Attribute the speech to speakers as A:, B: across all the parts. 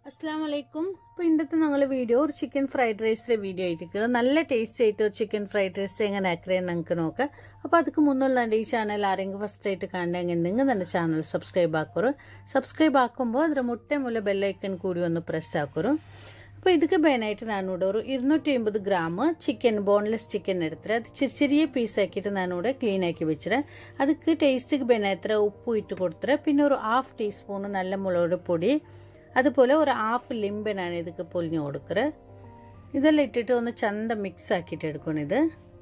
A: അസ്സാം വലൈക്കും അപ്പോൾ ഇന്നത്തെ ഞങ്ങൾ വീഡിയോ ഒരു ചിക്കൻ ഫ്രൈഡ് റൈസിൻ്റെ വീഡിയോ ആയിരിക്കും നല്ല ടേസ്റ്റ് ആയിട്ട് ഒരു ചിക്കൻ ഫ്രൈഡ് റൈസ് എങ്ങനെ ആക്കറേ നമുക്ക് നോക്കാം അപ്പോൾ ಅದಕ್ಕೆ മുന്നുള്ള ഈ ചാനൽ ആരെങ്കിലും ഫസ്റ്റ് ആയിട്ട് കാണണമെങ്കിൽ ನನ್ನ ಚಾನಲ್ ಸಬ್ಸ್ಕ್ರೈಬ್ ಹಾಕೋರು ಸಬ್ಸ್ಕ್ರೈಬ್ ಹಾಕೊಂಬೋ ಅದರ ಮುಟ್ಟೆ ಮೂಲೆ ಬೆಲ್ಲೈಕನ್ ಕೂಡಿ ಒಂದು ಪ್ರೆಸ್ ಹಾಕೋರು അപ്പോൾ ಇದಕ್ಕೆ ಬೇನಾയിട്ട് ನಾನಿവിടെ ഒരു ഇരുന്നൂറ്റി അമ്പത് ഗ്രാം ചിക്കൻ ബോൺലെസ് ചിക്കൻ എടുത്തിട്ട് അത് ചെറിയ ചെറിയ പീസാക്കിയിട്ട് ഞാനിവിടെ ക്ലീൻ ആക്കി വെച്ചിട്ട് ಅದಕ್ಕೆ ടേസ്റ്റിക്ക് ಬೇನಾಯ್ತರ ഉപ്പ് ഇട്ട് കൊടുത്തിട്ട് പിന്നെ ഒരു ഹാഫ് ടീസ്പൂൺ നല്ല മുളക് പൊടി അതുപോലെ ഒരു ഹാഫ് ലിംബ് ഞാൻ ಇದಕ್ಕೆ പൊലിഞ്ഞു കൊടുക്കറ് ഇതെല്ലാം ഇട്ടിട്ട് ഒന്ന് ചന്ത മിക്സ് ആക്കിയിട്ട് എടുക്കണം ഇത്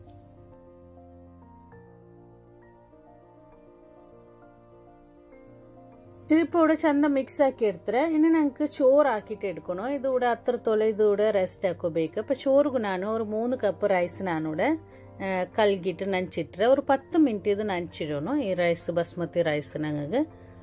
A: ഇതിപ്പോൾ ഇവിടെ ചന്ത ಮಿಕ್ಸ್ ಆಕಿ ಇಡ್ತಾರೆ ಇನ್ನು ನಂಗೆ ಚೋರು ಹಾಕಿಟ್ಟು ಇಡ್ಕೊಣು ಇದು ಕೂಡ ಹತ್ರ ತೊಲೆ ಇದು ಕೂಡ ರೆಸ್ಟ್ ಹಾಕೋಬೇಕು അപ്പോൾ ചോറുಗೂ ನಾನು ഒരു മൂന്ന് കപ്പ് റൈസ് ഞാനിവിടെ കൽകിയിട്ട് നനച്ചിട്ട് ഒരു പത്ത് മിനിറ്റ് ഇത് നനച്ചിടണു ഈ റൈസ് ബസ്മതി റൈസ് ഞങ്ങൾക്ക്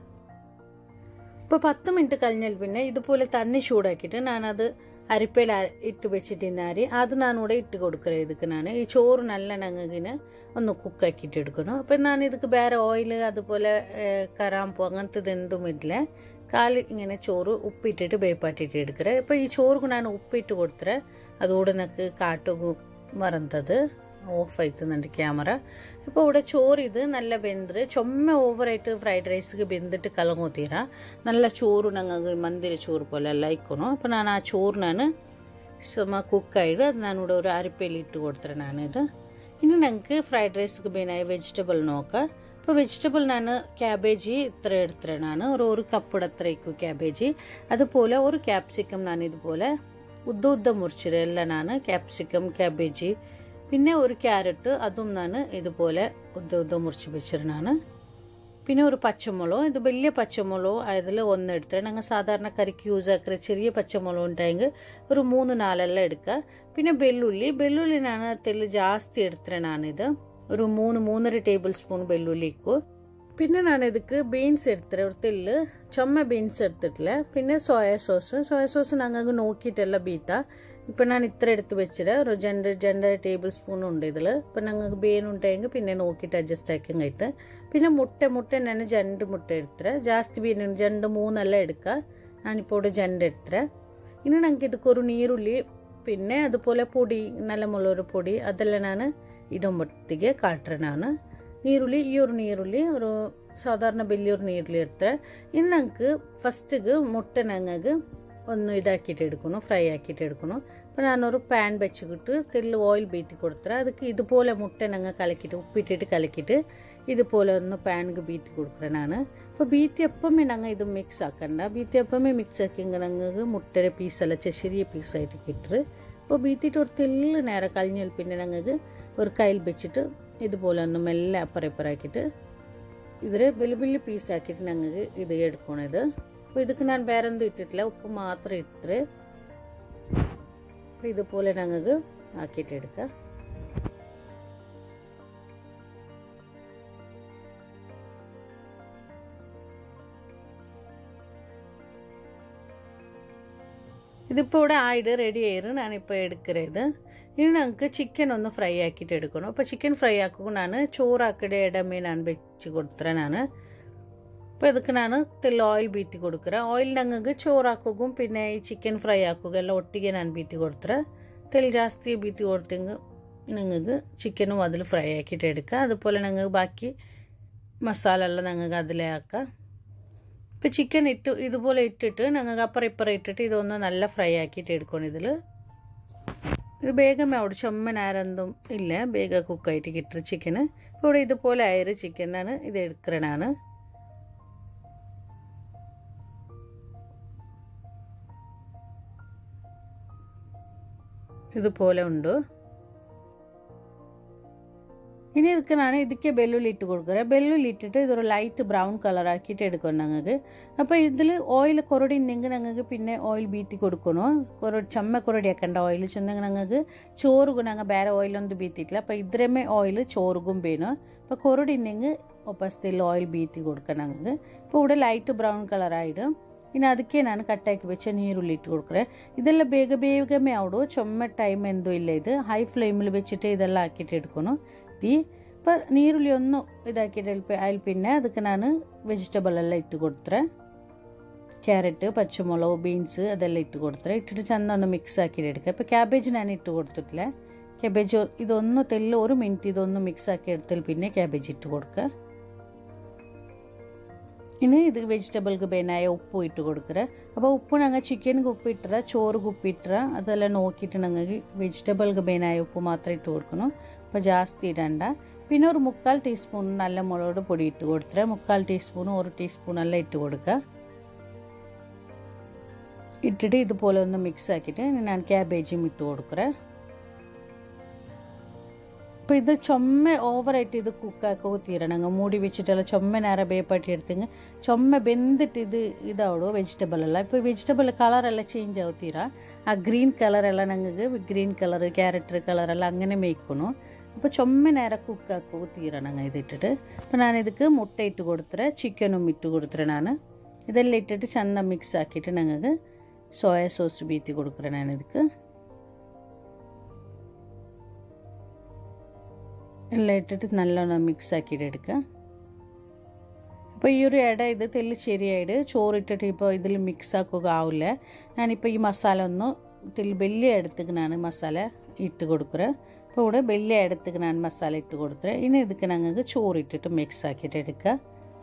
A: ഇപ്പോൾ പത്ത് മിനിറ്റ് കഴിഞ്ഞാൽ പിന്നെ ഇതുപോലെ തന്നെ ചൂടാക്കിയിട്ട് ഞാനത് അരിപ്പയിൽ ഇട്ട് വെച്ചിട്ടിരുന്നാരി അത് ഞാനിവിടെ ഇട്ട് കൊടുക്കുക ഇതൊക്കെ ഞാൻ ഈ ചോറ് നല്ല ഞങ്ങൾക്കിന് ഒന്ന് കുക്കാക്കിയിട്ട് എടുക്കണം അപ്പം ഞാൻ ഇതൊക്കെ വേറെ ഓയിൽ അതുപോലെ കറാമ്പോ അങ്ങനത്തെ എന്തും ഇല്ല കാല് ഇങ്ങനെ ചോറ് ഉപ്പിട്ടിട്ട് വേപ്പാട്ടിട്ട് എടുക്കുക ഇപ്പം ഈ ചോറുക്ക് ഞാൻ ഉപ്പിട്ട് കൊടുത്തേ അതുകൂടെ എനിക്ക് കാട്ടുകു മറന്നത് ഓഫ് ആയിത്തുന്നുണ്ട് ക്യാമറ ഇപ്പോൾ ഇവിടെ ചോറ് ഇത് നല്ല വെന്ത് ചുമ്മ ഓവറായിട്ട് ഫ്രൈഡ് റൈസിಗೆ ಬೆಂದಿಟ್ಟು ಕಲಗೋತೀರ നല്ല ചോറ് ഞങ്ങൾക്ക് ಮಂದಿರ ചോറ് പോലെ ಎಲ್ಲ ಇಕ್ಕೊನು അപ്പോൾ ನಾನು ಆ ചോറ് ನಾನು ಸುಮ್ಮ ಕುಕ್ಕಾಯಿಡು ಅದು ನಾನು ഇവിടെ ഒരു അരിപ്പയിൽ ഇട്ട് കൊടുത്തേ ഞാനിത് ഇനി ഞങ്ങൾക്ക് ഫ്രൈഡ് റൈസിಗೆ ಬೇನಾയ വെജിറ്റബിൾ നോക്കാം ഇപ്പോൾ വെജിറ്റബിൾ ഞാൻ ക്യാബേജ് ഇത്ര എടുത്തേ ഞാൻ ഒരു ഒരു കപ്പിടെ അത്ര ഇക്കും ക്യാബേജ് അതുപോലെ ഒരു ക്യാപ്സിക്കം ഞാൻ ഇതുപോലെ ഉദ്ദ ഉദ്ദ മുറിച്ചിട്ട് എല്ലാം ഞാൻ ക്യാപ്സിക്കം ക്യാബേജ് പിന്നെ ഒരു ക്യാരറ്റ് അതും ഞാൻ ഇതുപോലെ ഉദ്ദ ഉദ്ദ മുറിച്ച് വെച്ചിരുന്നാണ് പിന്നെ ഒരു പച്ചമുളക് ഇത് വലിയ പച്ചമുളക് അതിൽ ഒന്ന് എടുത്തിട്ട് ഞങ്ങൾ സാധാരണ കറിക്ക് യൂസ് ആക്കുന്ന ചെറിയ പച്ചമുളക് ഉണ്ടെങ്കിൽ ഒരു മൂന്ന് നാലെല്ലാം എടുക്കുക പിന്നെ ಬೆಳ್ಳುಳ್ಳಿ ಬೆಳ್ಳುಳ್ಳಿ ನಾನು ತೆಲ್ಲು ಜಾಸ್ತಿ എടുത്തിട്ട് ഞാനിത് ഒരു മൂന്ന് മൂന്നര ടേബിൾ സ്പൂൺ ಬೆಳ್ಳುಳ್ಳಿ ഇക്കു പിന്നെ ഞാൻ ಇದಕ್ಕೆ ബീൻസ് എടുത്തിട്ട് ഒരു തെല്ല് ചുമ ബീൻസ് എടുത്തിട്ടില്ല പിന്നെ സോയ സോസ് സോയ സോസ് ഞങ്ങൾക്ക് നോക്കിയിട്ടല്ല ബീത്ത ഇപ്പം ഞാൻ ഇത്ര എടുത്ത് വെച്ചിട്ട് ഒരു രണ്ട് രണ്ടര ടേബിൾ സ്പൂൺ ഉണ്ട് ഇതിൽ ഇപ്പം ഞങ്ങൾക്ക് ബേൻ ഉണ്ടെങ്കിൽ പിന്നെ നോക്കിയിട്ട് അഡ്ജസ്റ്റ് ആക്കി കഴിട്ട് പിന്നെ മുട്ട മുട്ട ഞാൻ രണ്ട് മുട്ട എടുത്തിട്ട് ജാസ്തി ബീൻ രണ്ട് മൂന്നെല്ലാം എടുക്കുക ഞാനിപ്പോൾ ഇവിടെ രണ്ട് എടുത്തിട്ട് ഇനി ഞങ്ങൾക്ക് ഇതൊക്കെ ഒരു നീരുള്ളി പിന്നെ അതുപോലെ പൊടി നല്ല മുളക് പൊടി അതെല്ലാം ഞാൻ ഇടുമ്പോഴത്തേക്ക് കാട്ടുற ನಾನು ನೀರುಳ್ಳಿ ಈ ഒരു ನೀರುಳ್ಳಿ ഒരു സാധാരണ വലിയൊരു നീരുള്ളി എടുത്ത് ഇനി ഞങ്ങൾക്ക് ഫസ്റ്റിക്ക് മുട്ട ഞങ്ങൾക്ക് ഒന്ന് ഇതാക്കിയിട്ട് എടുക്കണം ഫ്രൈ ആക്കിയിട്ട് എടുക്കണം അപ്പോൾ ഞാനൊരു പാൻ വെച്ചിട്ട് തെല്ല് ഓയിൽ ബീറ്റി കൊടുത്തത് ಅದಕ್ಕೆ ഇതുപോലെ മുട്ട ഞങ്ങൾ കലക്കിയിട്ട് ഉപ്പിട്ടിട്ട് കലക്കിയിട്ട് ഇതുപോലെ ഒന്ന് പാനിക്ക് ബീറ്റി കൊടുക്കുക ഞാൻ അപ്പോൾ ബീറ്റി എപ്പമേ ഞങ്ങൾ ഇത് മിക്സ് ആക്കണ്ട ബീറ്റി എപ്പമേ മിക്സ് ആക്കിയെങ്കിൽ ഞങ്ങൾക്ക് മുട്ടയുടെ പീസെല്ലാം ചെറിയ പീസായിട്ട് കിട്ടും അപ്പോൾ ബീറ്റിട്ട് ഒരു തെല്ല് നേരം കഴിഞ്ഞാൽ പിന്നെ ഞങ്ങൾക്ക് ഒരു കയ്യിൽ വെച്ചിട്ട് ഇതുപോലെ ഒന്ന് മെല്ലെ അപ്പറപ്പറാക്കിയിട്ട് ഇതിൽ വലിയ വലിയ പീസാക്കിയിട്ട് ഞങ്ങൾക്ക് ഇത് എടുക്കണം ഇത് അപ്പോൾ ഇതൊക്കെ ഞാൻ വേറെ ഒന്നും ഇട്ടിട്ടില്ല ഉപ്പ് മാത്രം ഇട്ട് അപ്പോൾ ഇതുപോലെ ഞങ്ങൾക്ക് ആക്കിയിട്ട് എടുക്കാം ഇതിപ്പോൾ ഇവിടെ ആയിട്ട് റെഡി ആയിரு ഞാനിപ്പോൾ എടുക്കുന്നത് ഇനി ഞങ്ങൾക്ക് ചിക്കൻ ഒന്ന് ഫ്രൈ ആക്കിയിട്ട് എടുക്കണം അപ്പോൾ ചിക്കൻ ഫ്രൈ ആക്കുമ്പോൾ ഞാൻ ചോറാക്കിടെ ഇടമേ ഞാൻ വെച്ച് കൊടുത്തറ ഞാൻ അപ്പോൾ ഇതൊക്കെ ഞാൻ തെല്ല ഓയിൽ ബീറ്റി കൊടുക്കുക ഓയിൽ ഞങ്ങൾക്ക് ചോറാക്കുകയും പിന്നെ ഈ ചിക്കൻ ഫ്രൈ ആക്കുക എല്ലാം ഒട്ടിಗೆ ഞാൻ ബീറ്റി കൊടുത്തറ തെൽ ജാസ്തി ബീറ്റി കൊടുത്തെങ്കിൽ നിങ്ങൾക്ക് ചിക്കനും അതിൽ ഫ്രൈ ആക്കിയിട്ട് എടുക്കുക അതുപോലെ ഞങ്ങൾക്ക് ബാക്കി മസാല എല്ലാം ഞങ്ങൾക്ക് അതിലേ ആക്കാം ഇപ്പോൾ ചിക്കൻ ഇട്ട് ഇതുപോലെ ഇട്ടിട്ട് ഞങ്ങൾക്ക് അപ്പുറം ഇപ്പുറം ഇട്ടിട്ട് ഇതൊന്ന് നല്ല ഫ്രൈ ആക്കിയിട്ട് എടുക്കണം ഇതിൽ ഇത് ಬೇಗಮೇ അവിടെ ചുമ്മനാരെന്തും ഇല്ല ಬೇಗ കുക്കായിട്ട് കിട്ടും ചിക്കന് ഇപ്പോൾ ഇവിടെ ഇതുപോലെ ആയൊരു ചിക്കനാണ് ഇത് എടുക്കണാണ് ഇതുപോലെ ഉണ്ട് ഇനി ಇದಕ್ಕೆ ನಾನು ಇದಕ್ಕೆ ಬೆಳ್ಳುಳ್ಳಿ ಇಟ್ಟು ಕೊಡ್ತಾರೆ ಬೆಳ್ಳುಳ್ಳಿ ಇಟ್ಟಿಟ್ಟು ಇದರ ಲೈಟ್ ಬ್ರೌನ್ കളർ ആക്കിയിട്ട് എടുക്കണം ഞങ്ങൾക്ക് അപ്പോൾ ഇതിൽ ഓയിൽ കൊറടി ഉണ്ടെങ്കിൽ ഞങ്ങൾക്ക് പിന്നെ ഓയിൽ ബീത്തി കൊടുക്കണം കൊറ ചമ്മ കൊറടി ആക്കണ്ട ഓയിൽ ചെന്നെങ്കിൽ ഞങ്ങൾക്ക് ചോറുക്കും ഞങ്ങൾ ಬೇರೆ ഓയിലൊന്നും ബീത്തിട്ടില്ല അപ്പോൾ ഇത്രമേ ഓയിൽ ചോറുക്കും വേണം അപ്പോൾ കൊറടി ഉണ്ടെങ്കിൽ ഒപ്പസ്തിൽ ഓയിൽ ബീത്തി കൊടുക്കണം ഞങ്ങൾക്ക് ഇപ്പോൾ ഇവിടെ ലൈറ്റ് ബ്രൗൺ കളറായിട്ട് ಇನ್ನು ಅದಕ್ಕೆ ನಾನು ಕಟ್ಟಾಕಿ ಬೆಚ್ಚ ನೀರುಳ್ಳಿ ಇಟ್ಟು ಕೊಡ್ತಾರೆ ಇದೆಲ್ಲ ಬೇಗ ಬೇಗಮೇ ಅವಡು ಚೊಮ್ಮೆ ಟೈಮ್ ಎಂದೂ ಇಲ್ಲ ಇದು ಹೈ ಫ್ಲೇಮಿൽ വെച്ചിട്ട് ഇതെല്ലാം ആക്കിയിട്ട് എടുക്കണം തീ ഇപ്പം നീരുള്ളി ഒന്ന് ഇതാക്കിയിട്ട് അതിൽ പിന്നെ ಅದಕ್ಕೆ ನಾನು ವೆಜಿಟಬಲ್ ಎಲ್ಲ ಇಟ್ಟು ಕೊಡ್ತಾರೆ ക്യാരറ്റ് പച്ചമുളക് ബീൻസ് അതെല്ലാം ഇട്ട് കൊടുത്തത് ഇട്ടിട്ട് ചന്ത ഒന്ന് മിക്സ് ആക്കിയിട്ട് എടുക്കുക ഇപ്പോൾ ക്യാബേജ് ഞാൻ ഇട്ട് കൊടുത്തിട്ടില്ല ക്യാബേജ് ഇതൊന്ന് തെല്ല് ഒരു മിനിറ്റ് ഇതൊന്ന് മിക്സ് ആക്കി എടുത്താൽ പിന്നെ ക്യാബേജ് ഇട്ട് കൊടുക്കുക ഇനി ഇത് വെജിറ്റബിൾക്ക് ಬೇನಾയ ഉപ്പ് ഇട്ട് കൊടുക്കുക അപ്പോൾ ഉപ്പ് ഞങ്ങൾ ചിക്കനിಗೆ ഉപ്പ് ഇട്ടര ചോറിಗೆ ഉപ്പ് ഇട്ടര ಅದೆಲ್ಲ നോക്കിയിട്ട് ഞങ്ങൾക്ക് വെജിറ്റബിൾക്ക് ಬೇನಾയ ഉപ്പ് മാത്രം ഇട്ട് കൊടുക്കണം അപ്പോൾ ജാസ്തി ഇടണ്ട പിന്നെ ഒരു മുക്കാൽ ടീസ്പൂൺ നല്ല മുളക് പൊടി ഇട്ട് കൊടുത്തര മുക്കാൽ ടീസ്പൂൺ ഒരു ടീസ്പൂൺ എല്ലാം ഇട്ട് കൊടുക്കുക ഇട്ടിട്ട് ഇതുപോലെ ഒന്ന് മിക്സ് ആക്കിയിട്ട് ഞാൻ ക്യാബേജും ഇട്ട് കൊടുക്കുക അപ്പോൾ ഇത് ചുമ ഓവറായിട്ട് ഇത് കുക്കാക്കോ തീരണങ്ങ് മൂടി വെച്ചിട്ടുള്ള ചുമ നേരെ വേപ്പാട്ടി എടുത്തെങ്കിൽ ചുമ ಬೆಂದಿട്ട് ഇത് ഇതാവുള്ളൂ വെജിറ്റബിൾ എല്ലാം ഇപ്പോൾ വെജിറ്റബിൾ കളറെല്ലാം ചേഞ്ച് ആവും തീര ആ ഗ്രീൻ കളറെല്ലാം ഞങ്ങൾക്ക് ഗ്രീൻ കളർ ക്യാരറ്റ് കളറെല്ലാം അങ്ങനെ മേയ്ക്കണം അപ്പോൾ ചുമ നേരെ കുക്കാക്കോ തീരണങ്ങ് ഇതിട്ടിട്ട് അപ്പോൾ ഞാൻ ಇದಕ್ಕೆ മുട്ട ഇട്ട് കൊടുത്തರೆ ചിക്കനും ഇട്ട് കൊടുത്തರೆ ഞാൻ ഇതെല്ലാം ഇട്ടിട്ട് ചെന്ന മിക്സ് ആക്കിയിട്ട് ഞങ്ങൾക്ക് സോയ സോസ് ബീത്തി കൊടുക്കുറേ ഞാൻ ಇದಕ್ಕೆ എല്ലാം ഇട്ടിട്ട് നല്ലോണം മിക്സ് ആക്കിയിട്ട് എടുക്കുക അപ്പോൾ ഈ ഒരു ഇട ഇത് തെല്ല് ശരിയായിട്ട് ചോറിട്ടിട്ട് ഇപ്പോൾ ഇതിൽ മിക്സ് ആക്കുക ആവില്ല ഞാനിപ്പോൾ ഈ മസാല ഒന്ന് തെല്ല് വലിയ എടുത്തേക്ക് ഞാൻ മസാല ഇട്ട് കൊടുക്കുക അപ്പോൾ ഇവിടെ വലിയ എടുത്തേക്ക് ഞാൻ മസാല ഇട്ട് കൊടുത്തത് ഇനി ഇതൊക്കെ ഞങ്ങൾക്ക് ചോറിട്ടിട്ട് മിക്സ് ആക്കിയിട്ട് എടുക്കുക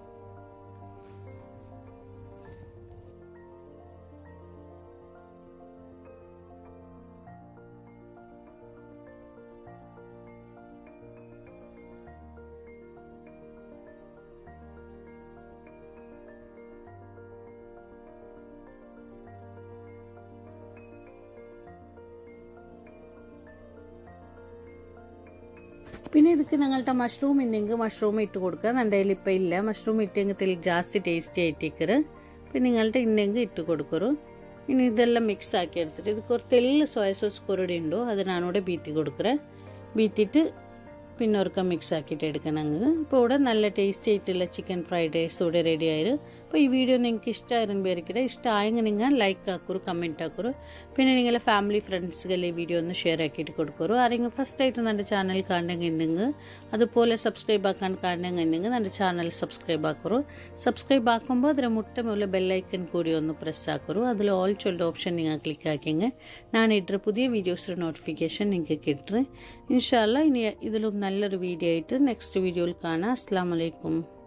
A: പിന്നെ ಇದಕ್ಕೆ ഞങ്ങളുടെ മഷ്റൂം ഇന്നെങ്കിൽ മഷ്റൂം ഇട്ട് കൊടുക്കുക എൻ്റെ കയ്യിൽ ഇപ്പം ഇല്ല മഷ്റൂം ഇട്ടെങ്കിൽ തെൽ ജാസ്തി ടേസ്റ്റി ആയിട്ടേക്കറ് പിന്നെ നിങ്ങളുടെ ഇന്നെങ്കിൽ ഇട്ട് കൊടുക്കರು ഇനി ഇതെല്ലാം മിക്സ് ആക്കി എടുത്തിട്ട് ഇത് കുറച്ച് തെല്ല് സോയ സോസ് കൊറടി ഉണ്ടോ അത് ഞാനിവിടെ ബീത്തി കൊടുക്കറേ ബീത്തിട്ട് പിന്നെ ഒരുക്ക മിക്സ് ആക്കിയിട്ട് എടുക്കണമെങ്കിൽ ഇപ്പോൾ ഇവിടെ നല്ല ടേസ്റ്റി ആയിട്ടുള്ള ചിക്കൻ ഫ്രൈഡ് റൈസ് ഇവിടെ റെഡി ആയിരു അപ്പോൾ ഈ വീഡിയോ നിങ്ങൾക്ക് ഇഷ്ടമായിരുന്നു പേരിക്കിടെ ഇഷ്ടമായെങ്കിൽ നിങ്ങൾ ലൈക്ക് ആക്കുറു കമൻറ്റ് ആക്കുറു പിന്നെ നിങ്ങളെ ഫാമിലി ഫ്രണ്ട്സുകൾ ഈ വീഡിയോ ഒന്ന് ഷെയർ ആക്കിയിട്ട് കൊടുക്കുറു ആരെങ്കിലും ഫസ്റ്റ് ആയിട്ട് എൻ്റെ ചാനൽ കാണണമെങ്കിൽ ഉണ്ടെങ്കിൽ അതുപോലെ സബ്സ്ക്രൈബ് ആക്കാൻ കാണണമെങ്കിൽ ഉണ്ടെങ്കിൽ എൻ്റെ ചാനൽ സബ്സ്ക്രൈബ് ആക്കുറു സബ്സ്ക്രൈബ് ആക്കുമ്പോൾ അതിൽ മുട്ട മുള്ള ബെല്ലൈക്കൺ കൂടി ഒന്ന് പ്രസ് ആക്കുറു അതിൽ ഓൾ ചൊല്ല ഓപ്ഷൻ നിങ്ങൾ ക്ലിക്ക് ആക്കിയെങ്കിൽ ഞാൻ ഇട്ട പുതിയ വീഡിയോസിൻ്റെ നോട്ടിഫിക്കേഷൻ നിങ്ങൾക്ക് കിട്ടും ഇൻഷാല്ല ഇനി ഇതിലും നല്ലൊരു വീഡിയോ ആയിട്ട് നെക്സ്റ്റ് വീഡിയോയിൽ കാണാം അസ്സാം വലൈക്കും